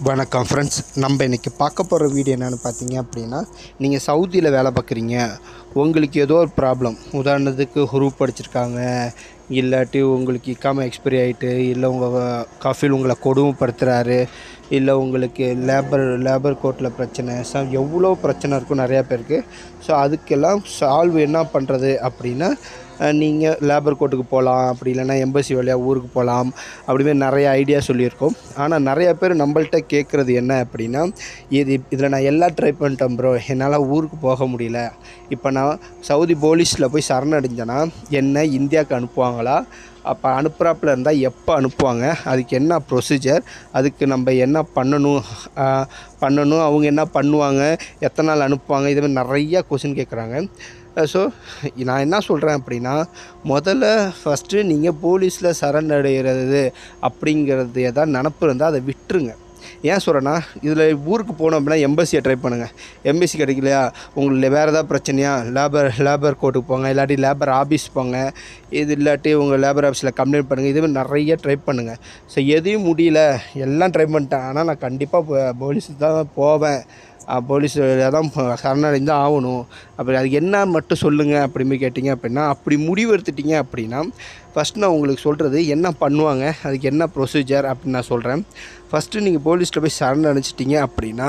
வணக்கம் ஃப்ரெண்ட்ஸ் நம்ம இன்றைக்கி பார்க்க போகிற வீடியோ என்னென்னு பார்த்தீங்க அப்படின்னா நீங்கள் சவுதியில் வேலை பார்க்குறீங்க உங்களுக்கு ஏதோ ஒரு ப்ராப்ளம் உதாரணத்துக்கு ஹுரூப் படிச்சிருக்காங்க இல்லாட்டி உங்களுக்கு இக்காம எக்ஸ்பைரி ஆகிட்டு இல்லை உங்கள் கஃபில் உங்களை கொடுமைப்படுத்துகிறாரு இல்லை உங்களுக்கு லேபர் லேபர் கோர்ட்டில் பிரச்சனை ச எவ்வளோ பிரச்சனை இருக்கும் நிறையா பேருக்கு ஸோ அதுக்கெல்லாம் சால்வ் என்ன பண்ணுறது அப்படின்னா நீங்கள் லேபர் கோர்ட்டுக்கு போகலாம் அப்படி இல்லைன்னா எம்பசி வழியாக ஊருக்கு போகலாம் அப்படிமே நிறைய ஐடியா சொல்லியிருக்கோம் ஆனால் நிறைய பேர் நம்மள்ட்ட கேட்குறது என்ன அப்படின்னா இது இதில் நான் எல்லாம் ட்ரை பண்ணிட்டேன் ப்ரோ என்னால் ஊருக்கு போக முடியல இப்போ நான் சவுதி போலீஸில் போய் சரணடைஞ்சேன்னா என்ன இந்தியாவுக்கு அனுப்புவாங்களா அப்போ அனுப்புகிறாப்புல இருந்தால் எப்போ அனுப்புவாங்க அதுக்கு என்ன ப்ரொசீஜர் அதுக்கு நம்ம என்ன பண்ணணும் ஆஹ் பண்ணணும் அவங்க என்ன பண்ணுவாங்க எத்தனை நாள் அனுப்புவாங்க இது மாதிரி நிறையா கொஷின் கேட்குறாங்க ஸோ நான் என்ன சொல்கிறேன் அப்படின்னா முதல்ல ஃபஸ்ட்டு நீங்கள் போலீஸில் சரணடைகிறது அப்படிங்கிறது எதாவது நினப்பு இருந்தால் அதை விட்டுருங்க ஏன் சொல்கிறேன்னா இதில் ஊருக்கு போனோம் அப்படின்னா எம்பசியை ட்ரை பண்ணுங்கள் எம்பசி கிடைக்கலையா உங்களுக்கு வேறு ஏதாவது பிரச்சனையா லேபர் லேபர் கோர்ட்டுக்கு போங்க இல்லாட்டி லேபர் ஆஃபீஸ் போங்க இது இல்லாட்டி உங்கள் லேபர் ஆஃபீஸில் கம்ப்ளைண்ட் பண்ணுங்கள் இதுமாதிரி நிறைய ட்ரை பண்ணுங்கள் ஸோ எதையும் முடியல எல்லாம் ட்ரை பண்ணிட்டேன் ஆனால் நான் கண்டிப்பாக போலீஸுக்கு தான் போவேன் போலீஸ் தான் சரணடைந்து ஆகணும் அப்படி அதுக்கு என்ன மட்டும் சொல்லுங்கள் அப்படின்னு கேட்டிங்க அப்படின்னா அப்படி முடிவு எடுத்துட்டீங்க அப்படின்னா ஃபஸ்ட் நான் உங்களுக்கு சொல்கிறது என்ன பண்ணுவாங்க அதுக்கு என்ன ப்ரொசீஜர் அப்படின்னு நான் சொல்கிறேன் ஃபஸ்ட்டு நீங்கள் போலீஸில் போய் சரணடைச்சிட்டிங்க அப்படின்னா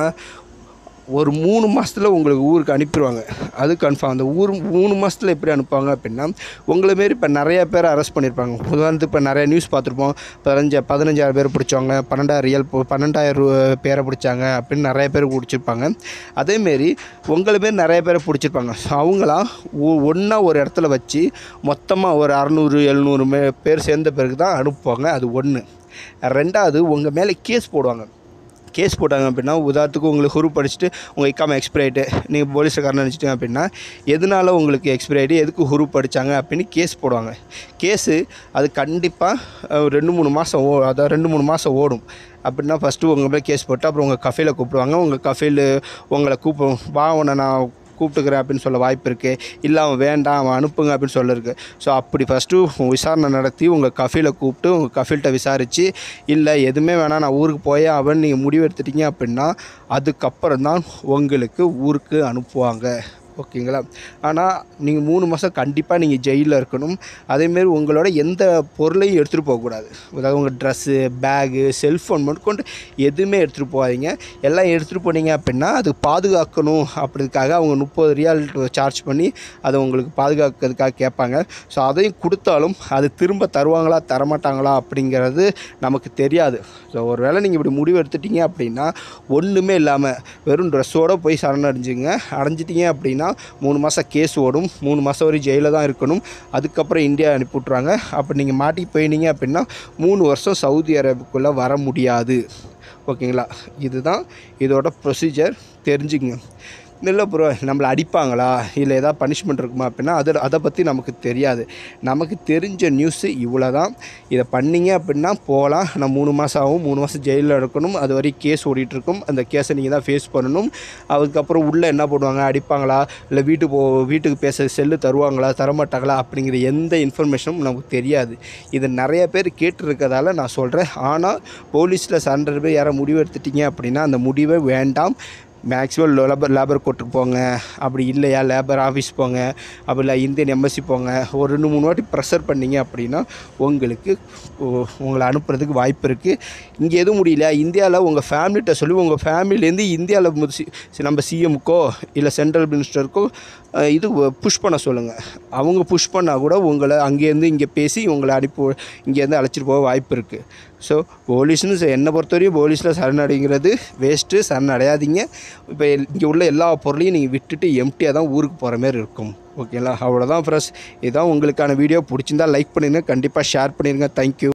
ஒரு மூணு மாதத்தில் உங்களுக்கு ஊருக்கு அனுப்பிடுவாங்க அது கன்ஃபார்ம் அந்த ஊர் மூணு மாதத்தில் எப்படி அனுப்புவாங்க அப்படின்னா உங்களை மாரி இப்போ நிறைய பேர் அரெஸ்ட் பண்ணியிருப்பாங்க உதாரணத்துக்கு இப்போ நிறைய நியூஸ் பார்த்துருப்போம் பதினஞ்சு பதினஞ்சாயிரம் பேர் பிடிச்சவங்க பன்னெண்டாயிரம் ரியல் பன்னெண்டாயிரம் ரூ பேரை பிடிச்சாங்க அப்படின்னு நிறைய பேர் பிடிச்சிருப்பாங்க அதேமாரி உங்களை மாரி நிறைய பேரை பிடிச்சிருப்பாங்க ஸோ அவங்களாம் ஒன்றா ஒரு இடத்துல வச்சு மொத்தமாக ஒரு அறநூறு எழுநூறு மே பேர் சேர்ந்த பிறகு தான் அனுப்புவாங்க அது ஒன்று ரெண்டாவது உங்கள் மேலே கேஸ் போடுவாங்க கேஸ் போட்டாங்க அப்படின்னா உதாரணத்துக்கு உங்களுக்கு குரூப் படிச்சுட்டு உங்கள் இக்காம எக்ஸ்பிரி ஆகிட்டு நீங்கள் போலீஸ்காரன் நினச்சிட்டிங்க அப்படின்னா எதனால உங்களுக்கு எக்ஸ்பிரி ஆகிட்டு எதுக்கு குரூப் படித்தாங்க அப்படின்னு கேஸ் போடுவாங்க கேஸு அது கண்டிப்பாக ரெண்டு மூணு மாதம் ஓ அதாவது ரெண்டு மூணு மாதம் ஓடும் அப்படின்னா ஃபஸ்ட்டு உங்கள் மேலே கேஸ் போட்டு அப்புறம் உங்கள் கஃபேல கூப்பிடுவாங்க உங்கள் கஃபேல உங்களை கூப்பிடும் வா உன்னை நான் கூப்பிட்டுக்கிறேன் அப்படின்னு சொல்ல வாய்ப்பு இருக்குது இல்லை அவன் வேண்டாம் அவன் அனுப்புங்க அப்படின்னு சொல்லிருக்கு ஸோ அப்படி ஃபஸ்ட்டு விசாரணை நடத்தி உங்கள் கஃபீலை கூப்பிட்டு உங்கள் கஃபீல்கிட்ட விசாரித்து இல்லை எதுவுமே வேணாம் நான் ஊருக்கு போயே அவன் நீங்கள் முடிவு எடுத்துட்டீங்க அப்படின்னா அதுக்கப்புறம் தான் உங்களுக்கு ஊருக்கு அனுப்புவாங்க ஓகேங்களா ஆனால் நீங்கள் மூணு மாதம் கண்டிப்பாக நீங்கள் ஜெயிலில் இருக்கணும் அதேமாரி உங்களோட எந்த பொருளையும் எடுத்துகிட்டு போகக்கூடாது அதாவது உங்கள் ட்ரெஸ்ஸு பேகு செல்ஃபோன் கொண்டு எதுவுமே எடுத்துகிட்டு போகாதீங்க எல்லாம் எடுத்துகிட்டு போனீங்க அப்படின்னா அது பாதுகாக்கணும் அப்படிதுக்காக அவங்க முப்பது ரியால் சார்ஜ் பண்ணி அதை உங்களுக்கு பாதுகாக்கிறதுக்காக கேட்பாங்க ஸோ அதையும் கொடுத்தாலும் அது திரும்ப தருவாங்களா தரமாட்டாங்களா அப்படிங்கிறது நமக்கு தெரியாது ஸோ ஒரு வேளை நீங்கள் இப்படி முடிவு எடுத்துட்டீங்க அப்படின்னா ஒன்றுமே இல்லாமல் வெறும் ட்ரெஸ்ஸோடு போய் சரணடைஞ்சுங்க அடைஞ்சிட்டிங்க அப்படின்னா மூணு மாதம் கேஸ் ஓடும் மூணு மாதம் வரை ஜெயிலில் தான் இருக்கணும் அதுக்கப்புறம் இந்தியா அனுப்பி விட்ருவாங்க அப்போ நீங்கள் மாட்டி போயினீங்க அப்படின்னா மூணு வருஷம் சவுதி அரேபியாக்குள்ளே வர முடியாது ஓகேங்களா இதுதான் இதோட ப்ரொசீஜர் தெரிஞ்சுக்கங்க இல்லை ப்ரோ நம்மளை அடிப்பாங்களா இல்லை ஏதாவது பனிஷ்மெண்ட் இருக்குமா அப்படின்னா அதை அதை பற்றி நமக்கு தெரியாது நமக்கு தெரிஞ்ச நியூஸு இவ்வளோ தான் இதை பண்ணீங்க அப்படின்னா போகலாம் நான் மூணு மாதம் ஆகும் மூணு மாதம் ஜெயிலில் இருக்கணும் அது வரைக்கும் கேஸ் ஓடிட்டுருக்கும் அந்த கேஸை நீங்கள் தான் ஃபேஸ் பண்ணணும் அதுக்கப்புறம் உள்ளே என்ன பண்ணுவாங்க அடிப்பாங்களா இல்லை வீட்டுக்கு போ வீட்டுக்கு பேச செல்லு தருவாங்களா தரமாட்டாங்களா அப்படிங்கிற எந்த இன்ஃபர்மேஷனும் நமக்கு தெரியாது இது நிறைய பேர் கேட்டிருக்கதால நான் சொல்கிறேன் ஆனால் போலீஸில் சண்டை பேர் யாரை முடிவு எடுத்துட்டீங்க அப்படின்னா அந்த முடிவை வேண்டாம் மேக்ஸிமம் லேபர் லேபர் கோர்ட்டுக்கு போங்க அப்படி இல்லையா லேபர் ஆஃபீஸ் போங்க அப்படி இல்லை இந்தியன் எம்பசி போங்க ஒரு ரெண்டு மூணு வாட்டி ப்ரெஷர் பண்ணீங்க அப்படின்னா உங்களுக்கு உ- உங்களை அனுப்புறதுக்கு வாய்ப்பு இருக்குது இங்கே எதுவும் முடியல இந்தியாவில் உங்கள் ஃபேமிலிகிட்ட சொல்லி உங்கள் ஃபேமிலிலேருந்து இந்தியாவில் நம்ம சிஎம்க்கோ இல்லை சென்ட்ரல் மினிஸ்டருக்கோ அஹ், இது புஷ் பண்ண சொல்லுங்கள் அவங்க புஷ் பண்ணால் கூட உங்களை அங்கேருந்து இங்கே பேசி உங்களை அனுப்பி இங்கேருந்து அழைச்சிட்டு போக வாய்ப்பு இருக்குது ஸோ போலீஸ்னு ச- என்னை பொறுத்தவரையும் போலீஸில் சரணடைங்கிறது வேஸ்ட்டு சரணடையாதீங்க இப்போ இங்கே உள்ள எல்லா பொருளையும் நீங்கள் விட்டுட்டு எம்டியாக தான் ஊருக்கு போகிற மாதிரி இருக்கும் ஓகேங்களா அவ்வளோதான் ஃப்ரெண்ட்ஸ் இதுதான் உங்களுக்கான வீடியோ பிடிச்சிருந்தா லைக் பண்ணிடுங்க கண்டிப்பாக ஷேர் பண்ணிடுங்க தேங்க்யூ